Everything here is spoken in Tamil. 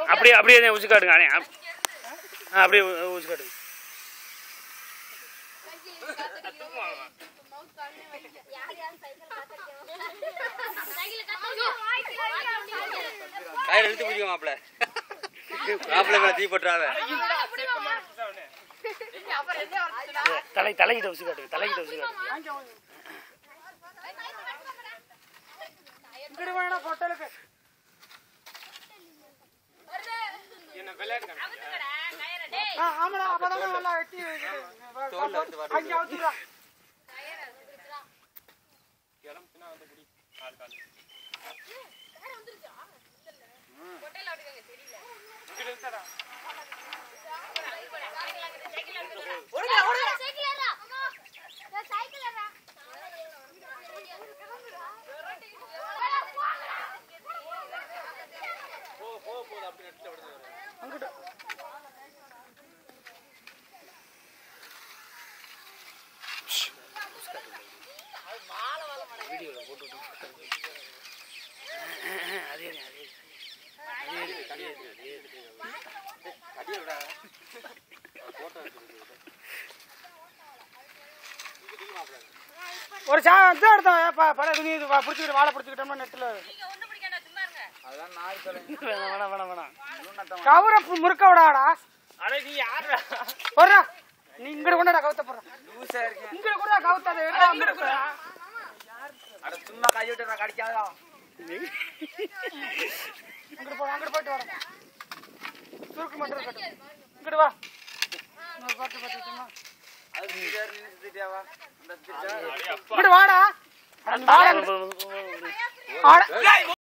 அப்படியே அப்படியே ஊசி காட்டுங்க அண்ணே அப்- ஆ அப்படியே ஊ- ஊசி காட்டுங்க கயிறு இழுத்து பிடிக்கும் மாப்பிள்ள மாப்பிள்ளை மேல தீ போட்டுறாத தலை தலைகிட்ட ஊசி காட்டுங்க தலைகிட்ட ஊசி காட்டுங்க இங்கிட்டு வேணா பொட்டலுக்கு ஆ, ஆமாடா அப்பதான் நல்லா வெட்டி தோல்ல வந்து பாட்டு அங்கே அவுத்துடா அங்கிட்டு வீடியோவில் போட்டு விட்டு அதே அதே அடியே விடாத போட்டோ ஒரு சா இது எடுத்தோம் ஏப்பா பழைய துணி இது பிடிச்சிக்கிட்டு வாழை பிடிச்சிக்கிட்டோம்னா நெட்டில் அதான் நாய் தொலை வேணாம் வேணாம் வேணாம் வேணாம் கவுரை முறுக்க விடாடா அட நீ யாரா போடுறா நீ இங்கிட்டு கொண்டாடா கவுத்த போடுற லூசா இருக்கேன் இங்கிட்டு கூட கவுத்தாது இங்கிட்டு அட சும்மா கை விட்டு நான் கடிக்காதா இங்கிட்டு போ அங்கிட்டு போயிட்டு வரேன் சுருக்கு மட்டும் இருக்கட்டும் இங்கிட்டு வா இன்னொரு பாட்டு பாட்டு சும்மா அது நீ வேற நின்னு சுத்திட்டியாவா இந்த சுத்திட்டா இங்கிட்டு வாடா அட நீ வாடா இங்கிட்டு. ஆட